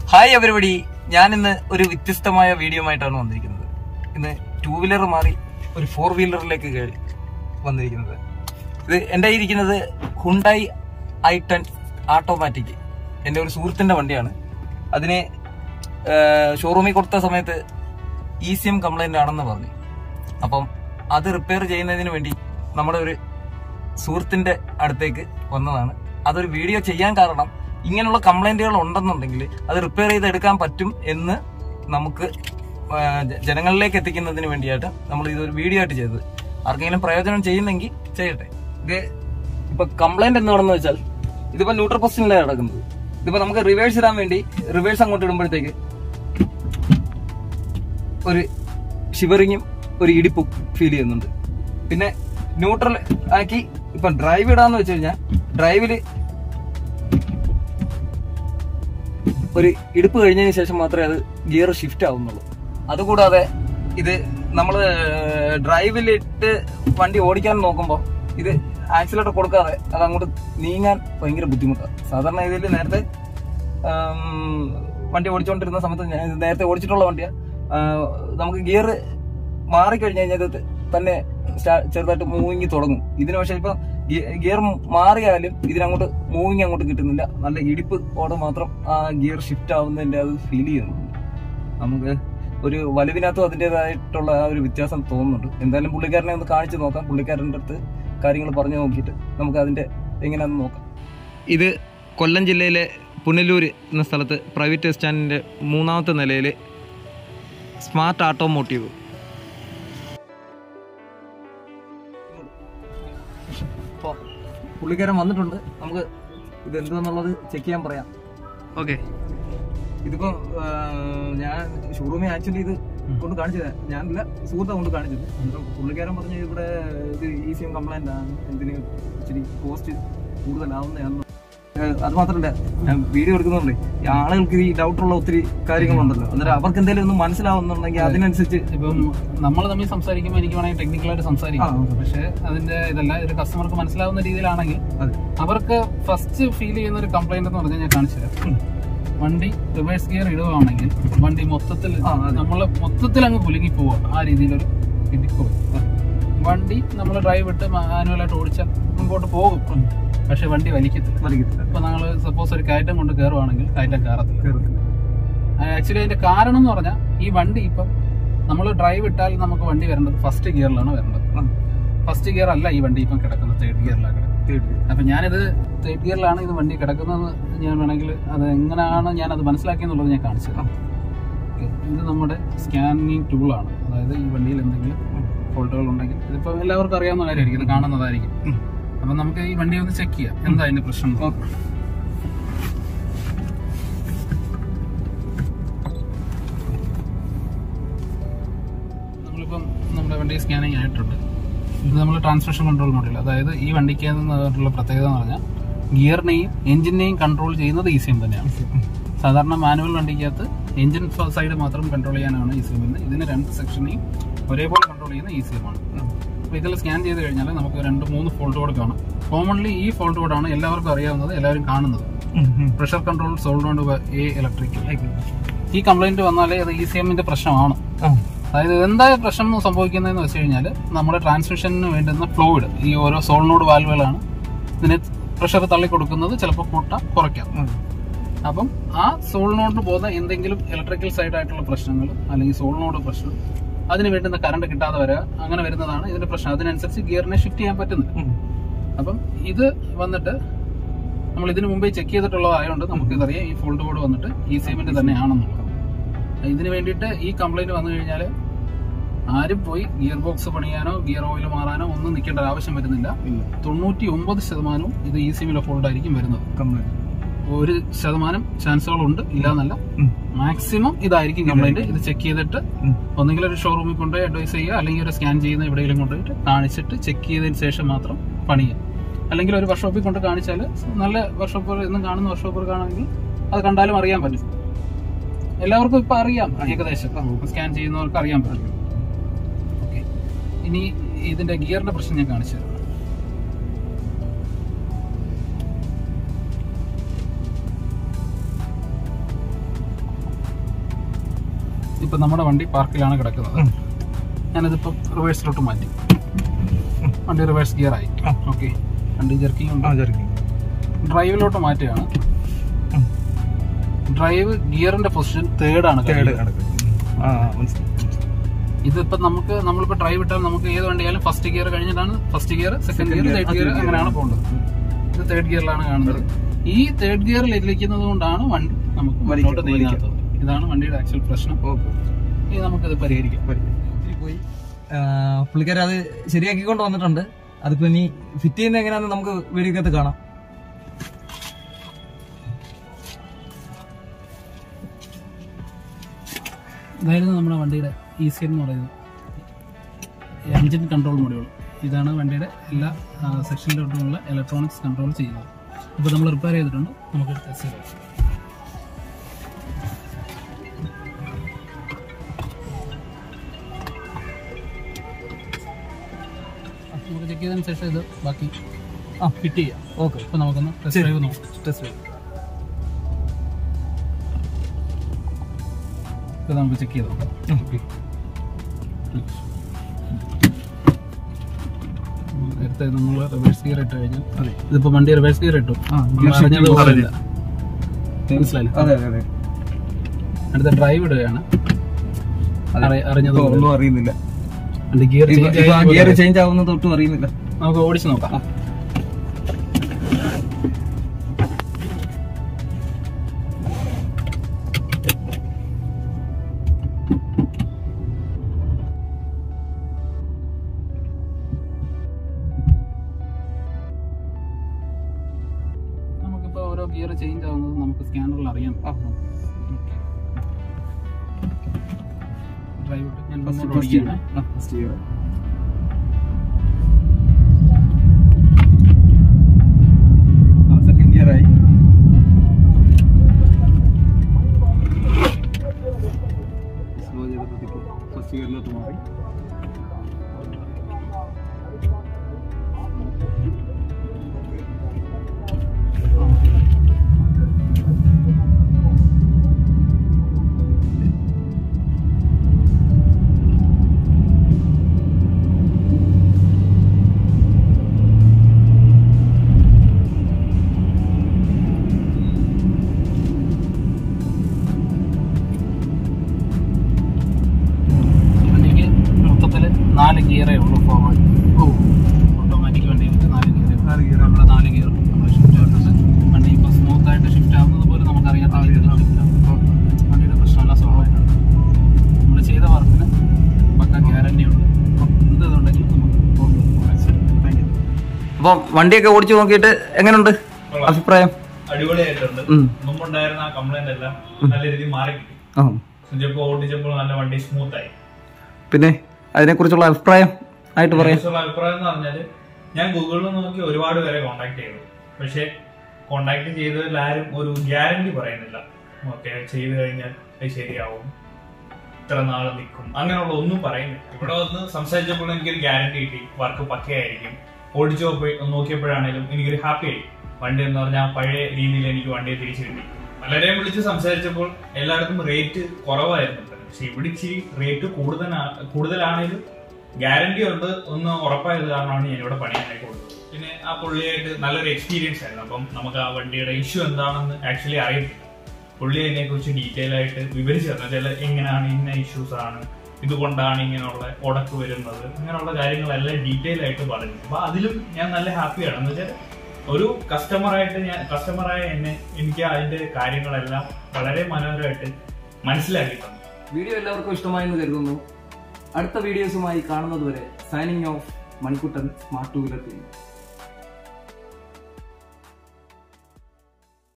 Hi everybody ഞാൻ ഇന്ന് ഒരു വ്യത്യസ്തമായ വീഡിയോ ആയിട്ടാണ് വന്നിരിക്കുന്നത് ഇന്ന് ടൂ വീലർ മാറി ഒരു ഫോർ വീലറിലേക്ക് കയറി വന്നിരിക്കുന്നത് ഇത് എൻ്റെ കയ്യിൽ ഇരിക്കുന്നത് ഹുണ്ടായി ഐ ടെൻ ആട്ടോമാറ്റിക് എൻ്റെ ഒരു സുഹൃത്തിൻ്റെ വണ്ടിയാണ് അതിന് ഷോറൂമിൽ കൊടുത്ത സമയത്ത് ഇ സി എം കംപ്ലൈൻ്റ് ആണെന്ന് പറഞ്ഞു അപ്പം അത് റിപ്പയർ ചെയ്യുന്നതിന് വേണ്ടി നമ്മുടെ ഒരു സുഹൃത്തിന്റെ അടുത്തേക്ക് വന്നതാണ് അതൊരു വീഡിയോ ചെയ്യാൻ കാരണം ഇങ്ങനെയുള്ള കംപ്ലൈന്റുകൾ ഉണ്ടെന്നുണ്ടെങ്കിൽ അത് റിപ്പയർ ചെയ്തെടുക്കാൻ പറ്റും എന്ന് നമുക്ക് ആ, ജ- ജനങ്ങളിലേക്ക് എത്തിക്കുന്നതിന് വേണ്ടിയായിട്ട് നമ്മൾ ഇതൊരു വീഡിയോ ആയിട്ട് ചെയ്തത് ആർക്കെങ്കിലും പ്രയോജനം ചെയ്യുന്നെങ്കിൽ ചെയ്യട്ടെ ഇത് ഇപ്പൊ കംപ്ലൈന്റ് എന്താണെന്ന് വെച്ചാൽ ഇതിപ്പോ ന്യൂട്രൽ പൊസിഷനിലാണ് കിടക്കുന്നത് ഇതിപ്പോ നമുക്ക് റിവേഴ്സ് ഇടാൻ വേണ്ടി റിവേഴ്സ് അങ്ങോട്ട് ഇടുമ്പോഴത്തേക്ക് ഒരു ഷിവറിങ്ങും ഒരു ഇടിപ്പും ഫീൽ ചെയ്യുന്നുണ്ട് പിന്നെ ന്യൂട്രൽ ആക്കി ഇപ്പൊ ഡ്രൈവ് ഇടാന്ന് വെച്ച് കഴിഞ്ഞാൽ ഡ്രൈവില് ഒരു ഇടുപ്പ് കഴിഞ്ഞതിന് ശേഷം മാത്രമേ അത് ഗിയർ ഷിഫ്റ്റ് ആവുന്നുള്ളൂ അതുകൂടാതെ ഇത് നമ്മൾ ഡ്രൈവിലിട്ട് വണ്ടി ഓടിക്കാൻ നോക്കുമ്പോൾ ഇത് ആക്സിലേറ്റർ കൊടുക്കാതെ അത് അങ്ങോട്ട് നീങ്ങാൻ ഭയങ്കര ബുദ്ധിമുട്ടാണ് സാധാരണ ഇതിൽ നേരത്തെ ആം, വണ്ടി ഓടിച്ചുകൊണ്ടിരുന്ന സമയത്ത് ഞാൻ ഇത് നേരത്തെ ഓടിച്ചിട്ടുള്ള വണ്ടിയാണ് നമുക്ക് ഗിയർ മാറിക്കഴിഞ്ഞ് കഴിഞ്ഞാൽ ഇത് തന്നെ സ്റ്റാ- ചെറുതായിട്ട് മൂവിങ് തുടങ്ങും ഇതിന് പക്ഷേ ഇപ്പൊ ഗിയർ മാറിയാലും ഇതിനങ്ങോട്ട് മൂവിങ് അങ്ങോട്ട് കിട്ടുന്നില്ല നല്ല ഇടിപ്പ് ഓടെ മാത്രം ആ ഗിയർ ഷിഫ്റ്റ് ആവുന്നതിന്റെ അത് ഫീൽ ചെയ്യുന്നുണ്ട് നമുക്ക് ഒരു വലുവിനകത്തും അതിൻ്റെതായിട്ടുള്ള ആ ഒരു വ്യത്യാസം തോന്നുന്നുണ്ട് എന്തായാലും പുള്ളിക്കാരനെ ഒന്ന് കാണിച്ചു നോക്കാം പുള്ളിക്കാരൻ്റെ അടുത്ത് കാര്യങ്ങൾ പറഞ്ഞു നോക്കിയിട്ട് നമുക്ക് അതിന്റെ എങ്ങനെയാണെന്ന് നോക്കാം ഇത് കൊല്ലം ജില്ലയിലെ പുനലൂർ എന്ന സ്ഥലത്ത് പ്രൈവറ്റ് ബസ് സ്റ്റാൻഡിന്റെ മൂന്നാമത്തെ നിലയിൽ സ്മാർട്ട് ഓട്ടോമോട്ടീവ് അപ്പോൾ പുള്ളിക്കാരൻ വന്നിട്ടുണ്ട് നമുക്ക് ഇത് എന്താണെന്നുള്ളത് ചെക്ക് ചെയ്യാൻ പറയാം ഓക്കെ ഇതിപ്പോ ആ, ഞാൻ ഷോറൂമിൽ ആക്ച്വലി ഇത് കൊണ്ട് കാണിച്ചത് ഞാനല്ല സുഹൃത്താണ് കൊണ്ട് കാണിച്ചത് എന്നിട്ട് പുള്ളിക്കാരൻ പറഞ്ഞു ഇവിടെ ഇത് ഈ സിം കംപ്ലൈന്റ് ആണ് ഇതിന് ഇച്ചിരി കോസ്റ്റ് കൂടുതലാവുന്നതാണെന്ന് ഏഹ് അത് മാത്രമല്ല ഞാൻ വീഡിയോ എടുക്കുന്നുണ്ട് ഈ ആളുകൾക്ക് ഈ ഡൗട്ടുള്ള ഒത്തിരി കാര്യങ്ങളുണ്ടല്ലോ അന്നേരം അവർക്ക് എന്തെങ്കിലും ഒന്ന് മനസ്സിലാവുന്നുണ്ടെങ്കിൽ അതിനനുസരിച്ച് ഇപ്പം നമ്മൾ തമ്മിൽ സംസാരിക്കുമ്പോൾ എനിക്ക് വേണമെങ്കിൽ ടെക്നിക്കലായിട്ട് സംസാരിക്കാം ആ, പക്ഷെ അതിന്റെ ഇതല്ല ഒരു കസ്റ്റമർക്ക് മനസ്സിലാവുന്ന രീതിയിലാണെങ്കിൽ അതെ അവർക്ക് ഫസ്റ്റ് ഫീൽ ചെയ്യുന്ന ഒരു കംപ്ലൈന്റ് എന്ന് പറഞ്ഞാൽ ഞാൻ കാണിച്ചു തരാം വണ്ടി റിവേഴ്സ് ഗിയർ ഇടുകയാണെങ്കിൽ വണ്ടി മൊത്തത്തിൽ ആ, അതെ. നമ്മൾ മൊത്തത്തിൽ അങ്ങ് കുലുങ്ങി പോവാണ് ആ രീതിയിലൊരു ഇടിപ്പ് വരും. വണ്ടി നമ്മൾ ഡ്രൈവ് ഇട്ട് മാനുവലായിട്ട് ഓടിച്ചാൽ മുമ്പോട്ട് പോകും പക്ഷെ വണ്ടി വലിക്കത്തില്ല വലിക്കത്തില്ല ഇപ്പൊ നമ്മൾ സപ്പോസ് ഒരു കയറ്റം കൊണ്ട് കയറുവാണെങ്കിൽ കയറ്റം കയറത്തില്ല കേറത്തില്ല. ആക്ച്വലി അതിന്റെ കാരണം എന്ന് പറഞ്ഞാൽ ഈ വണ്ടി ഇപ്പം നമ്മൾ ഡ്രൈവ് ഇട്ടാൽ നമുക്ക് വണ്ടി വരേണ്ടത് ഫസ്റ്റ് ഗിയറിലാണ് വരേണ്ടത് ആ, ഫസ്റ്റ് ഗിയർ അല്ല ഈ വണ്ടി ഇപ്പം കിടക്കുന്നത് തേർഡ് ഗിയറിലാണ് കിടക്കുന്നത് തേടി. അപ്പൊ ഞാനിത് തേർഡ് ഗിയറിലാണ് ഇത് വണ്ടി കിടക്കുന്നത് ഞാൻ വേണമെങ്കിൽ അത് എങ്ങനെയാണ് ഞാൻ അത് മനസ്സിലാക്കിയെന്നുള്ളത് ഞാൻ കാണിച്ചു തരാം Okay. ഇത് നമ്മുടെ സ്കാനിങ് ടൂളാണ് അതായത് ഈ വണ്ടിയിൽ എന്തെങ്കിലും ഫോൾട്ടുകൾ ഉണ്ടെങ്കിൽ ഇതിപ്പോ എല്ലാവർക്കും അറിയാവുന്ന കാര്യമായിരിക്കും ഇത് കാണുന്നതായിരിക്കും ഉം. അപ്പൊ നമുക്ക് ഈ വണ്ടി ഒന്ന് ചെക്ക് ചെയ്യാം എന്താ അതിന്റെ പ്രശ്നം എന്ന്. ഓക്കെ. നമ്മളിപ്പം നമ്മുടെ വണ്ടി സ്കാനിങ് ആയിട്ടുണ്ട് ഇത് നമ്മൾ ട്രാൻസ്മിഷൻ കൺട്രോൾ മോഡൽ അതായത് ഈ വണ്ടിക്ക് ഉള്ള പ്രത്യേകത എന്ന് പറഞ്ഞാൽ ഗിയറിനെയും എഞ്ചിനെയും കൺട്രോൾ ചെയ്യുന്നത് ഇ സി എം തന്നെയാണ് സാധാരണ മാനുവൽ വണ്ടിക്കകത്ത് എഞ്ചിൻ സൈഡ് മാത്രം കൺട്രോൾ ചെയ്യാനാണ് ഇ സി എം ഇതിന് രണ്ട് സെക്ഷനെയും ഒരേപോലെ കൺട്രോൾ ചെയ്യുന്ന ഇ സി എം ആണ് അപ്പോൾ ഇതിൽ സ്കാൻ ചെയ്ത് കഴിഞ്ഞാൽ നമുക്ക് രണ്ട് മൂന്ന് ഫോൾട്ട് കോഡ് കാണാം കോമൺലി ഈ ഫോൾട്ട് കോഡാണ് എല്ലാവർക്കും അറിയാവുന്നത് എല്ലാവരും കാണുന്നത് ഉം, ഉം. പ്രഷർ കൺട്രോൾ സോൾഡ് എ ഇലക്ട്രിക്കൽ ഈ കംപ്ലൈന്റ് വന്നാലേ അത് ഇ സി എമ്മിന്റെ പ്രശ്നമാണ് ആ, അതായത് എന്താ പ്രശ്നം സംഭവിക്കുന്നതെന്ന് വെച്ച് കഴിഞ്ഞാൽ നമ്മുടെ ട്രാൻസ്മിഷന് വേണ്ടുന്ന ഫ്ലൂയിഡ് ഈ ഓരോ സോളിനോട് വാൽവുകളാണ് ഇതിന് പ്രഷർ തള്ളി കൊടുക്കുന്നത് ചിലപ്പോൾ കൂട്ടാം കുറയ്ക്കാം ഉം. അപ്പം ആ സോളിനോട് പോകുന്ന എന്തെങ്കിലും ഇലക്ട്രിക്കൽ സൈഡ് ആയിട്ടുള്ള പ്രശ്നങ്ങൾ അല്ലെങ്കിൽ സോളിനോട് പ്രശ്നം അതിന് വേണ്ടുന്ന കറണ്ട് കിട്ടാതെ വരിക അങ്ങനെ വരുന്നതാണ് ഇതിന്റെ പ്രശ്നം അതിനനുസരിച്ച് ഗിയറിനെ ഷിഫ്റ്റ് ചെയ്യാൻ പറ്റുന്നില്ല ഉം. അപ്പം ഇത് വന്നിട്ട് നമ്മൾ ഇതിനു മുമ്പേ ചെക്ക് ചെയ്തിട്ടുള്ളതായതുകൊണ്ട് നമുക്കിതറിയാം ഈ ഫോൾട്ട് കോഡ് വന്നിട്ട് ഈ സിമെന്റ് തന്നെയാണെന്നുള്ളത് ഇതിന് വേണ്ടിയിട്ട് ഈ കംപ്ലൈന്റ് വന്നു കഴിഞ്ഞാൽ ആരും പോയി ഗിയർ ബോക്സ് പണിയാനോ ഗിയർ ഓയിൽ മാറാനോ ഒന്നും നിൽക്കേണ്ട ആവശ്യം വരുന്നില്ല ഇല്ല. തൊണ്ണൂറ്റി ഒമ്പത് ശതമാനവും ഇത് ഈ സിമിലെ ഫോൾട്ട് ആയിരിക്കും വരുന്നത് കംപ്ലൈന്റ്. ഒരു ശതമാനം ചാൻസുകളുണ്ട് ഇല്ല എന്നല്ല ഉം. മാക്സിമം ഇതായിരിക്കും കംപ്ലൈന്റ് ഇത് ചെക്ക് ചെയ്തിട്ട് ഉം. ഒന്നെങ്കിൽ ഒരു ഷോറൂമിൽ കൊണ്ടുപോയി അഡ്വൈസ് ചെയ്യുക അല്ലെങ്കിൽ ഒരു സ്കാൻ ചെയ്യുന്ന എവിടെയെങ്കിലും കൊണ്ടുപോയിട്ട് കാണിച്ചിട്ട് ചെക്ക് ചെയ്തതിന് ശേഷം മാത്രം പണിയുക അല്ലെങ്കിൽ ഒരു വർക്ക്ഷോപ്പിൽ കൊണ്ട് കാണിച്ചാൽ നല്ല വർക്ക്ഷോപ്പുകൾ ഇന്നും കാണുന്ന വർക്ക്ഷോപ്പുകൾ കാണുമെങ്കിൽ അത് കണ്ടാലും അറിയാൻ പറ്റും എല്ലാവർക്കും ഇപ്പൊ അറിയാം ഏകദേശം സ്കാൻ ചെയ്യുന്നവർക്ക് അറിയാൻ പറ്റും ഓക്കെ ഇനി ഇതിന്റെ ഗിയറിന്റെ പ്രശ്നം ഞാൻ കാണിച്ചു തരാം ഇപ്പൊ നമ്മുടെ വണ്ടി പാർക്കിലാണ് കിടക്കുന്നത് ഞാനിതിപ്പോ റിവേഴ്സിലോട്ട് മാറ്റി വണ്ടി റിവേഴ്സ് ഗിയർ ആയി ആ. ഓക്കെ വണ്ടി ജെർക്കിംഗ് ഉണ്ട് ആ ചെറുക്കി ഡ്രൈവിലോട്ട് മാറ്റുകയാണ് ഡ്രൈവ് ഗിയറിന്റെ പൊസിഷൻ തേർഡ് ആണ് തേർഡ് കാണിക്കുന്നത്. കണക്ക് ആ മനസ്സിലായി ഇതിപ്പോ നമുക്ക് നമ്മളിപ്പോ ഡ്രൈവ് ഇട്ടാൽ നമുക്ക് ഏത് വണ്ടിയായാലും ഫസ്റ്റ് ഗിയർ കഴിഞ്ഞിട്ടാണ് first gear second gear gear, third ആ, ഗിയർ third gear. അങ്ങനെയാണ് പോകേണ്ടത് ഇത് തേർഡ് ഗിയറിലാണ് കാണുന്നത് ഈ തേർഡ് ഗിയറിൽ ഇരിക്കുന്നത് കൊണ്ടാണ് വണ്ടി നമുക്ക് വലിക്ക- മുന്നോട്ട് നീങ്ങാത്തത് ഇതാണ് വണ്ടിയുടെ ആക്ച്വൽ പ്രശ്നം ഓക്കെ ഇനി നമുക്കത് പരിഹരിക്കാം പോയി പുള്ളിക്കാർ അത് ശരിയാക്കിക്കൊണ്ട് വന്നിട്ടുണ്ട് അതിപ്പോ ഇനി ഫിറ്റ് ചെയ്യുന്ന എങ്ങനെയാന്ന് നമുക്ക് വീഡിയോക്കകത്ത് കാണാം ഇതായിരുന്നു നമ്മുടെ വണ്ടിയുടെ ഇ സി എന്ന് പറയുന്നത് എൻജിൻ കൺട്രോൾ മൊഡ്യൂൾ ഇതാണ് വണ്ടിയുടെ എല്ലാ സെക്ഷനിലോട്ടുമുള്ള ഇലക്ട്രോണിക്സ് കൺട്രോൾ ചെയ്യുന്നത് ഇപ്പോൾ നമ്മൾ റിപ്പയർ ചെയ്തിട്ടുണ്ട് നമുക്ക് ടെസ്റ്റ് ചെയ്യാം നമുക്ക് ചെക്ക് ചെയ്തതിന് ശേഷം ഇത് ബാക്കി ആ ഫിറ്റ് ചെയ്യാം ഓക്കെ ഇപ്പോൾ നമുക്കൊന്ന് ടെസ്റ്റ് ഡ്രൈവ് നോക്കാം ടെസ്റ്റ് ഇത് നമുക്ക് ചെക്ക് ചെയ്ത് നോക്കാം ഓക്കെ നേരത്തെ നമ്മൾ റിവേഴ്സ് ഗിയർ ഇട്ട് കഴിഞ്ഞാൽ അതെ ഇതിപ്പോ വണ്ടി റിവേഴ്സ് ഗിയർ ഇട്ടു ആ, നമ്മൾ gear shift അറിഞ്ഞത് ചെയ്തു. പോലെയല്ല. മനസ്സിലായില്ലേ അതെ അതെ അതെ അടുത്ത ഡ്രൈവ് ഇടുകയാണ് അറി- അറിഞ്ഞത് ഇപ്പൊ പോലെ. ഒന്നും അറിയുന്നില്ല വണ്ടി ഗിയർ ഗിയർ ചേഞ്ച് ആവുന്നത് ഒട്ടും അറിയുന്നില്ല നമുക്ക് ഓടിച്ച് നോക്കാം നമുക്കിപ്പോ ഓരോ ഗിയർ ചേഞ്ച് ആവുന്നത് നമുക്ക് സ്കാനറിൽ അറിയാം ഡ്രൈവ് ഇട്ട് ഞാൻ മുന്നോട്ട് ഓടിക്കുകയാണ് സെക്കൻഡ് ഇയർ ആയി സ്ലോ ചെയ്തപ്പോഴത്തേക്ക് ഫസ്റ്റ് ഇയറിലോട്ട് മാറി വണ്ടിക്ക് മൊത്തത്തിൽ നാല് ഗിയറേ ഉള്ളൂ ഫോർവേഡ് ഓ ഓട്ടോമാറ്റിക് വണ്ടിക്ക് നാല് ഗിയറേ നാല് gear. നമ്മുടെ നാല് ഗിയർ നമ്മൾ ഷിഫ്റ്റ് ആവുന്നുണ്ട് വണ്ടി ഇപ്പോൾ സ്മൂത്ത് ആയിട്ട് ഷിഫ്റ്റ് ആവുന്നത് പോലും നമുക്കറിയാത്ത രീതിയിൽ ഷിഫ്റ്റ് ആവും വണ്ടിയുടെ പ്രശ്നമല്ല സോൾവ് ആയിട്ടുണ്ട് നമ്മൾ ചെയ്ത വർക്കിന് പക്ക ഗ്യാരണ്ടി ഉണ്ട് എന്ത് ഇതുണ്ടെങ്കിലും നമുക്ക് അപ്പം വണ്ടിയൊക്കെ ഓടിച്ചു നോക്കിയിട്ട് എങ്ങനെയുണ്ട് അഭിപ്രായം അടിപൊളിയായിട്ടുണ്ട് ഉം. മുമ്പുണ്ടായിരുന്ന ആ കംപ്ലൈന്റ് എല്ലാം നല്ല രീതിയിൽ മാറി കിട്ടി ആ സുജപ്പോ ഓടിച്ചപ്പോൾ നല്ല വണ്ടി സ്മൂത്ത് ആയി പിന്നെ അതിനെക്കുറിച്ചുള്ള അഭിപ്രായം ആയിട്ട് പറയാം അതിനെക്കുറിച്ചുള്ള അഭിപ്രായം എന്ന് പറഞ്ഞാല് ഞാൻ ഗൂഗിളിൽ നോക്കി ഒരുപാട് പേരെ കോണ്ടാക്ട് ചെയ്തു പക്ഷെ കോണ്ടാക്ട് ചെയ്തതിൽ ആരും ഒരു ഗ്യാരണ്ടി പറയുന്നില്ല ഓക്കെ ചെയ്തു കഴിഞ്ഞാൽ അത് ശരിയാവും ഇത്ര നാള് നിൽക്കും അങ്ങനെയുള്ള ഒന്നും പറയുന്നില്ല ഇവിടെ വന്ന് സംസാരിച്ചപ്പോൾ എനിക്കൊരു ഗ്യാരണ്ടി കിട്ടി വർക്ക് പക്കയായിരിക്കും ഓടിച്ചു പോയി- നോക്കിയപ്പോഴാണേലും എനിക്കൊരു ഹാപ്പി ആയി വണ്ടി എന്ന് പറഞ്ഞാൽ പഴയ രീതിയിൽ എനിക്ക് വണ്ടിയെ തിരിച്ചു കിട്ടി പലരെയും വിളിച്ച് സംസാരിച്ചപ്പോൾ എല്ലായിടത്തും റേറ്റ് കുറവായിരുന്നു പക്ഷെ ഇവിടെ ഇച്ചിരി റേറ്റ് കൂടുതലാ കൂടുതലാണെങ്കിലും ഗ്യാരണ്ടി ഉണ്ട് ഒന്ന് ഉറപ്പായത് കാരണമാണ് ഞാൻ ഇവിടെ പണിയാനായി കൊടുത്തത് പിന്നെ ആ പുള്ളിയായിട്ട് നല്ലൊരു എക്സ്പീരിയൻസ് ആയിരുന്നു അപ്പം നമുക്ക് ആ വണ്ടിയുടെ ഇഷ്യൂ എന്താണെന്ന് ആക്ച്വലി അറിയത്തില്ല പുള്ളി അതിനെ കുറിച്ച് ഡീറ്റെയിൽ ആയിട്ട് വിവരിച്ചു തന്നു വെച്ചാൽ എങ്ങനെയാണ് ഇന്ന ഇഷ്യൂസ് ആണ് ഇതുകൊണ്ടാണ് ഇങ്ങനെയുള്ള ഉടക്ക് വരുന്നത് അങ്ങനെയുള്ള കാര്യങ്ങളെല്ലാം ഡീറ്റെയിൽ ആയിട്ട് പറഞ്ഞു അപ്പൊ അതിലും ഞാൻ നല്ല ഹാപ്പിയാണ് എന്ന് വെച്ചാൽ ഒരു കസ്റ്റമറായിട്ട് ഞാൻ കസ്റ്റമറായ എന്നെ എനിക്ക് അതിന്റെ കാര്യങ്ങളെല്ലാം വളരെ മനോഹരമായിട്ട് മനസ്സിലാക്കി തന്നു വീഡിയോ എല്ലാവർക്കും ഇഷ്ടമായെന്ന് കരുതുന്നു അടുത്ത വീഡിയോസുമായി കാണുന്നത് വരെ signing off Manikuttan smart two wheeler